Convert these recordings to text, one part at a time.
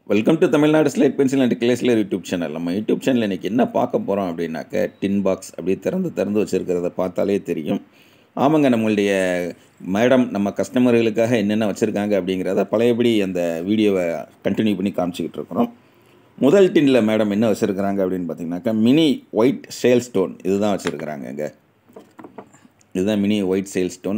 welcome to Tamil Nadu slate pencil and கிளேஸ்லர் YouTube channel நம்ம YouTube channel இன்றைக்கி என்ன பார்க்க போகிறோம் அப்படின்னாக்க டின் பாக்ஸ் அப்படியே திறந்து திறந்து வச்சுருக்கிறத பார்த்தாலே தெரியும் ஆமாங்க நம்மளுடைய மேடம் நம்ம கஸ்டமர்களுக்காக என்னென்ன வச்சுருக்காங்க அப்படிங்கிறத பழையபடி அந்த வீடியோவை கண்டினியூ பண்ணி காமிச்சிக்கிட்டு இருக்கிறோம் முதல் டின்னில் மேடம் என்ன வச்சுருக்கிறாங்க அப்படின்னு பார்த்தீங்கன்னாக்கா மினி ஒயிட் சேல் ஸ்டோன் இதுதான் வச்சுருக்கிறாங்க இங்கே இதுதான் மினி ஒயிட் சேல் ஸ்டோன்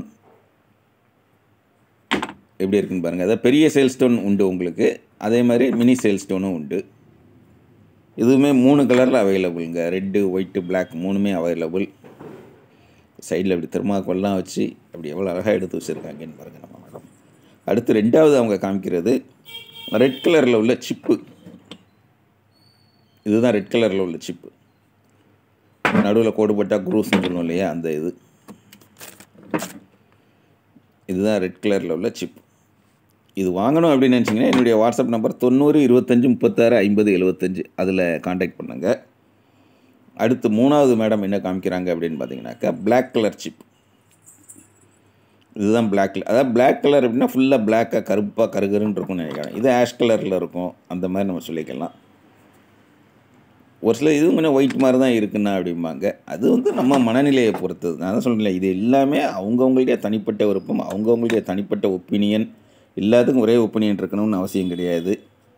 எப்படி இருக்குன்னு பாருங்கள் அதாவது பெரிய சேல் ஸ்டோன் உண்டு உங்களுக்கு அதே மாதிரி மினி சேல் ஸ்டோனும் உண்டு இதுவுமே மூணு கலரில் அவைலபிளுங்க ரெட்டு ஒயிட்டு பிளாக் மூணுமே அவைலபிள் சைடில் இப்படி தெர்மாக்கோல்லாம் வச்சு அப்படி எவ்வளோ அழகாக எடுத்து வச்சுருக்காங்கன்னு பாருங்கள் நம்ம மேடம் அடுத்து ரெண்டாவது அவங்க காமிக்கிறது ரெட் கலரில் உள்ள சிப்பு இதுதான் ரெட் கலரில் உள்ள சிப்பு நடுவில் கோடு போட்டால் குரூஸ்னு சொல்லுவோம் இல்லையா அந்த இது இதுதான் ரெட் கலரில் உள்ள சிப் இது வாங்கணும் அப்படின்னு நினச்சிங்கன்னா என்னுடைய வாட்ஸ்அப் நம்பர் தொண்ணூறு இருபத்தஞ்சி முப்பத்தாறு ஐம்பது எழுபத்தஞ்சு அதில் காண்டாக்ட் பண்ணுங்கள் அடுத்து மூணாவது மேடம் என்ன காமிக்கிறாங்க அப்படின்னு பார்த்தீங்கன்னாக்கா பிளாக் கலர் சிப் இதுதான் பிளாக் கலர் அதாவது பிளாக் கலர் அப்படின்னா ஃபுல்லாக பிளாக்காக கருப்பாக கருகருன்னு இருக்கும்னு நினைக்கிறேன் இது ஆஷ் கலரில் இருக்கும் அந்த மாதிரி நம்ம சொல்லிக்கலாம் ஒரு சில இதுவும் கொஞ்சம் ஒயிட் மாதிரி தான் இருக்குண்ணா அப்படிம்பாங்க அது வந்து நம்ம மனநிலையை பொறுத்தது நான் தான் சொல்கிறேன் இது எல்லாமே அவங்கவுங்களுடைய தனிப்பட்ட விருப்பம் அவங்கவுங்களுடைய தனிப்பட்ட ஒப்பீனியன் எல்லாத்துக்கும் ஒரே ஒப்பீனியன் இருக்கணும்னு அவசியம் கிடையாது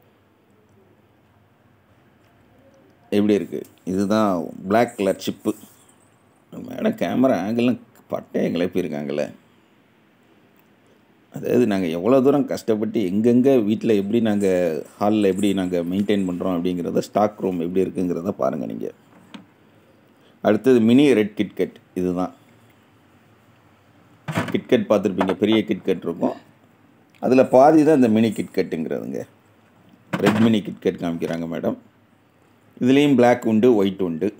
எப்படி இருக்குது இதுதான் black colour chip madam camera ஆங்கிள்லாம் பட்டையை கிளப்பியிருக்காங்களே அதாவது நாங்கள் எவ்வளோ தூரம் கஷ்டப்பட்டு எங்கெங்கே வீட்டில் எப்படி நாங்கள் ஹாலில் எப்படி நாங்கள் மெயின்டைன் பண்ணுறோம் அப்படிங்கிறத ஸ்டாக் ரூம் எப்படி இருக்குங்கிறத பாருங்கள் நீங்கள் அடுத்தது மினி ரெட் கிட்கட் இதுதான் கிட்கட் பார்த்துருப்பீங்க பெரிய கிட்கட் இருக்கும் அதில் பாதி தான் இந்த மினி கிட்கட்டுங்கிறதுங்க ரெட் மினி கிட்கட் காமிக்கிறாங்க மேடம் இதுலேயும் பிளாக் உண்டு ஒயிட் உண்டு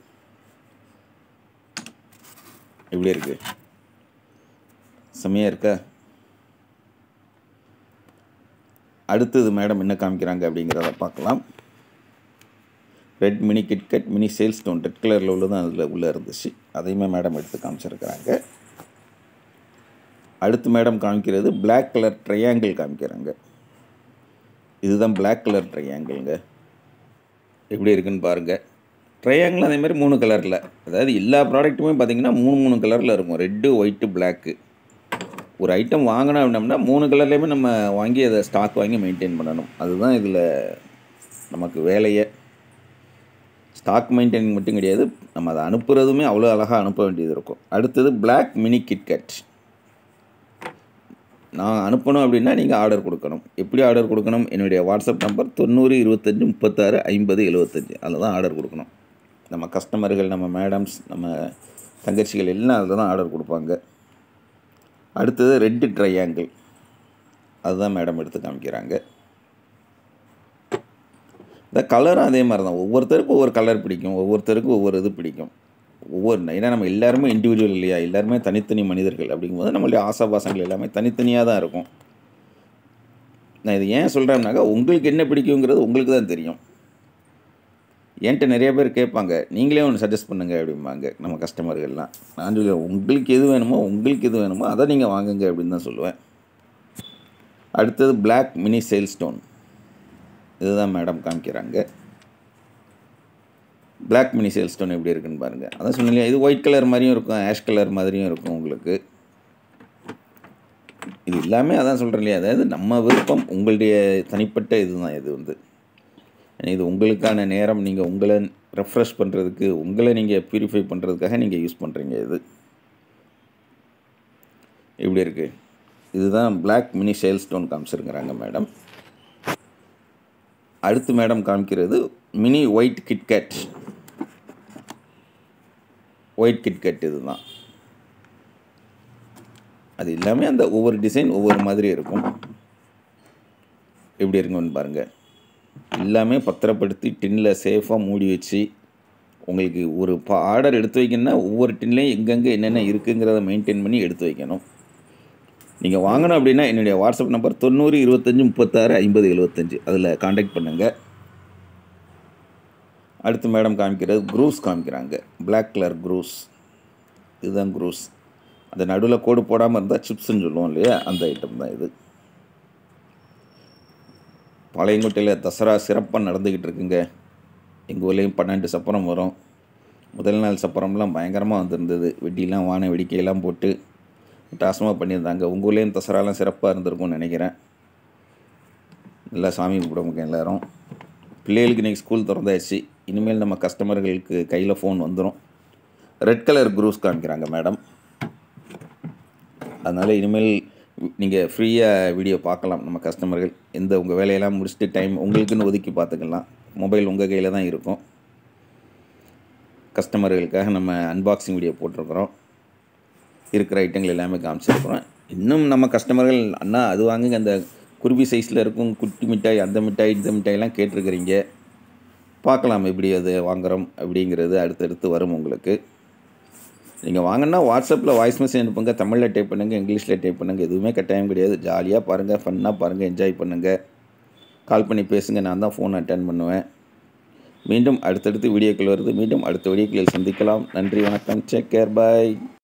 எப்படி இருக்குது செம்மையாக இருக்கா அடுத்தது மேடம் என்ன காமிக்கிறாங்க அப்படிங்கிறத பார்க்கலாம் red mini KitKat mini shell stone red கலரில் உள்ளதும் அதில் உள்ளே இருந்துச்சு அதையுமே மேடம் எடுத்து காமிச்சிருக்கிறாங்க அடுத்து மேடம் காமிக்கிறது பிளாக் கலர் ட்ரையாங்கிள் காமிக்கிறாங்க இதுதான் பிளாக் கலர் ட்ரையாங்கிள்ங்க எப்படி இருக்குன்னு பாருங்கள் ட்ரையாங்கிள் அதே மாதிரி மூணு கலரில் அதாவது எல்லா ப்ராடக்ட்டுமே பார்த்திங்கன்னா மூணு மூணு கலரில் இருக்கும் ரெட்டு ஒயிட்டு பிளாக்கு ஒரு ஐட்டம் வாங்கினோம் அப்படின்னம்னா மூணு கலர்லேயுமே நம்ம வாங்கி அதை ஸ்டாக் வாங்கி மெயின்டைன் பண்ணணும் அதுதான் இதில் நமக்கு வேலையை ஸ்டாக் மெயின்டைனிங் மட்டும் கிடையாது நம்ம அதை அனுப்புகிறதுமே அவ்வளோ அழகாக அனுப்ப வேண்டியது இருக்கும் அடுத்தது பிளாக் மினி கிட்கட் நான் அனுப்பணும் அப்படின்னா நீங்கள் ஆர்டர் கொடுக்கணும் எப்படி ஆர்டர் கொடுக்கணும் என்னுடைய வாட்ஸ்அப் நம்பர் தொண்ணூறு இருபத்தஞ்சி முப்பத்தாறு ஐம்பது எழுபத்தஞ்சி அதில் தான் ஆர்டர் கொடுக்கணும் நம்ம கஸ்டமர்கள் நம்ம மேடம்ஸ் நம்ம தங்கச்சிகள் எல்லாம் அதில் தான் ஆர்டர் கொடுப்பாங்க அடுத்தது ரெட்டு ட்ரையாங்கிள் அதுதான் மேடம் எடுத்து காமிக்கிறாங்க இந்த கலரும் அதே மாதிரி தான் ஒவ்வொருத்தருக்கும் ஒவ்வொரு கலர் பிடிக்கும் ஒவ்வொருத்தருக்கும் ஒவ்வொரு இது பிடிக்கும் ஒவ்வொரு ஏன்னா நம்ம எல்லாருமே இண்டிவிஜுவல் இல்லையா எல்லாருமே தனித்தனி மனிதர்கள் அப்படிங்கும்போது நம்மளுடைய ஆசாபாசங்கள் எல்லாமே தனித்தனியாக தான் இருக்கும் நான் இது ஏன் சொல்கிறேன்னாக்கா உங்களுக்கு என்ன பிடிக்குங்கிறது உங்களுக்கு தான் தெரியும் என்கிட்ட நிறைய பேர் கேட்பாங்க நீங்களே ஒன்று சஜஸ்ட் பண்ணுங்கள் அப்படிம்பாங்க நம்ம கஸ்டமர்கள்லாம் நான் சொல்லுவேன் உங்களுக்கு எது வேணுமோ உங்களுக்கு எது வேணுமோ அதை நீங்கள் வாங்குங்க அப்படின்னு தான் சொல்லுவேன் அடுத்தது பிளாக் மினி சேல் ஸ்டோன் இதுதான் மேடம் காமிக்கிறாங்க பிளாக் மினி சேல் ஸ்டோன் எப்படி இருக்குன்னு பாருங்கள் அதான் சொன்னீங்க இது ஒயிட் கலர் மாதிரியும் இருக்கும் ஆஷ் கலர் மாதிரியும் இருக்கும் உங்களுக்கு இது எல்லாமே அதான் சொல்கிறேன் இல்லையா அதாவது நம்ம விருப்பம் உங்களுடைய தனிப்பட்ட இதுதான் இது வந்து இது உங்களுக்கான நேரம் நீங்கள் உங்களை ரெஃப்ரெஷ் பண்ணுறதுக்கு உங்களை நீங்கள் ப்யூரிஃபை பண்ணுறதுக்காக நீங்கள் யூஸ் பண்ணுறீங்க இது இப்படி இருக்குது இதுதான் பிளாக் மினி சேல் ஸ்டோன் காமிச்சிருக்கிறாங்க மேடம் அடுத்து மேடம் காமிக்கிறது mini white KitKat white KitKat இதுதான் அது எல்லாமே அந்த ஒவ்வொரு டிசைன் ஒவ்வொரு மாதிரி இருக்கும் எப்படி இருக்குன்னு பாருங்கள் எல்லாமே பத்திரப்படுத்தி டின்னில் சேஃபாக மூடி வச்சு உங்களுக்கு ஒரு பா ஆர்டர் எடுத்து வைக்கணும்னா ஒவ்வொரு டின்லேயும் எங்கெங்கே என்னென்ன இருக்குங்கிறத மெயின்டைன் பண்ணி எடுத்து வைக்கணும் நீங்கள் வாங்கணும் அப்படின்னா என்னுடைய வாட்ஸ்அப் நம்பர் தொண்ணூறு இருபத்தஞ்சி முப்பத்தாறு ஐம்பது எழுபத்தஞ்சு அதில் காண்டாக்ட் பண்ணுங்கள் அடுத்து மேடம் காமிக்கிறது க்ரூஸ் காமிக்கிறாங்க பிளாக் கலர் க்ரூஸ் இதுதான் க்ரூஸ் அந்த நடுவில் கோடு போடாமல் இருந்தால் சிப்ஸ்ன்னு சொல்லுவோம் இல்லையா அந்த ஐட்டம் தான் இது பாளையங்கோட்டையில் தசரா சிறப்பாக நடந்துக்கிட்டு இருக்குங்க எங்கள் ஊர்லேயும் பன்னெண்டு சப்பரம் வரும் முதல் நாள் சப்பரம்லாம் பயங்கரமாக வந்திருந்தது வெடிலாம் வான வெடிக்கையெல்லாம் போட்டு டாசமாக பண்ணியிருந்தாங்க உங்கள் ஊர்லேயும் தசராலாம் சிறப்பாக இருந்திருக்கும்னு நினைக்கிறேன் நல்லா சாமி கும்பிடுவோங்க எல்லோரும் பிள்ளைகளுக்கு இன்றைக்கி ஸ்கூல் திறந்தாச்சு இனிமேல் நம்ம கஸ்டமர்களுக்கு கையில் ஃபோன் வந்துடும் ரெட் கலர் குரூஸ் காமிக்கிறாங்க மேடம் அதனால் இனிமேல் நீங்கள் ஃப்ரீயாக வீடியோ பார்க்கலாம் நம்ம கஸ்டமர்கள் எந்த உங்கள் வேலையெல்லாம் முடிச்சுட்டு டைம் உங்களுக்குன்னு ஒதுக்கி பார்த்துக்கலாம் மொபைல் உங்கள் கையில் தான் இருக்கும் கஸ்டமர்களுக்காக நம்ம அன்பாக்சிங் வீடியோ போட்டிருக்கிறோம் இருக்கிற ஐட்டங்கள் எல்லாமே காமிச்சிருக்கிறோம் இன்னும் நம்ம கஸ்டமர்கள் அண்ணா அது வாங்குங்க அந்த குருவி சைஸில் இருக்கும் குட்டி மிட்டாய் அந்த மிட்டாய் இந்த மிட்டாயெல்லாம் கேட்டிருக்கிறீங்க பார்க்கலாம் எப்படி அது வாங்குகிறோம் அப்படிங்கிறது அடுத்தடுத்து வரும் உங்களுக்கு நீங்கள் வாங்கினா வாட்ஸ்அப்பில் வாய்ஸ் மெசேஜ் அனுப்புங்க தமிழில் டைப் பண்ணுங்கள் இங்கிலீஷில் டைப் பண்ணுங்கள் எதுவுமே கட்டாயம் கிடையாது ஜாலியாக பாருங்கள் ஃபன்னாக பாருங்கள் என்ஜாய் பண்ணுங்கள் கால் பண்ணி பேசுங்க நான் தான் ஃபோன் அட்டன் பண்ணுவேன் மீண்டும் அடுத்தடுத்து வீடியோக்கள் வருது மீண்டும் அடுத்த வீடியோக்களில் சந்திக்கலாம் நன்றி வணக்கம் செக் கேர் பாய்